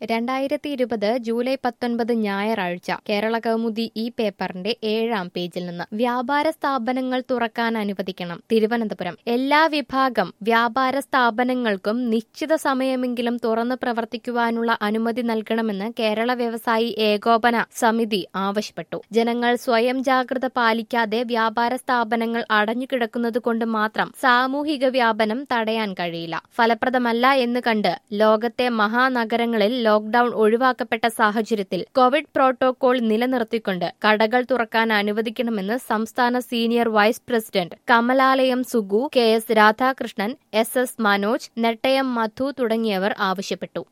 രണ്ടായിരത്തി ഇരുപത് ജൂലൈ പത്തൊൻപത് ഞായറാഴ്ച കേരള കൗമുദി ഈ പേപ്പറിന്റെ ഏഴാം പേജിൽ നിന്ന് വ്യാപാര സ്ഥാപനങ്ങൾ തുറക്കാൻ അനുവദിക്കണം തിരുവനന്തപുരം എല്ലാ വിഭാഗം വ്യാപാര സ്ഥാപനങ്ങൾക്കും നിശ്ചിത സമയമെങ്കിലും തുറന്ന് പ്രവർത്തിക്കുവാനുള്ള അനുമതി നൽകണമെന്ന് കേരള വ്യവസായി ഏകോപന സമിതി ആവശ്യപ്പെട്ടു ജനങ്ങൾ സ്വയം ജാഗ്രത പാലിക്കാതെ വ്യാപാര സ്ഥാപനങ്ങൾ അടഞ്ഞുകിടക്കുന്നത് കൊണ്ട് മാത്രം സാമൂഹിക വ്യാപനം തടയാൻ കഴിയില്ല ഫലപ്രദമല്ല എന്ന് കണ്ട് ലോകത്തെ മഹാനഗരങ്ങളിൽ ലോക്ഡൌൺ ഒഴിവാക്കപ്പെട്ട സാഹചര്യത്തിൽ കോവിഡ് പ്രോട്ടോകോൾ നിലനിർത്തിക്കൊണ്ട് കടകൾ തുറക്കാൻ അനുവദിക്കണമെന്ന് സംസ്ഥാന senior vice president Kamalalayam Sugu K S Radhakrishnan S S Manoj Nettayam Madhu തുടങ്ങിയവർ ആവശ്യപ്പെട്ടു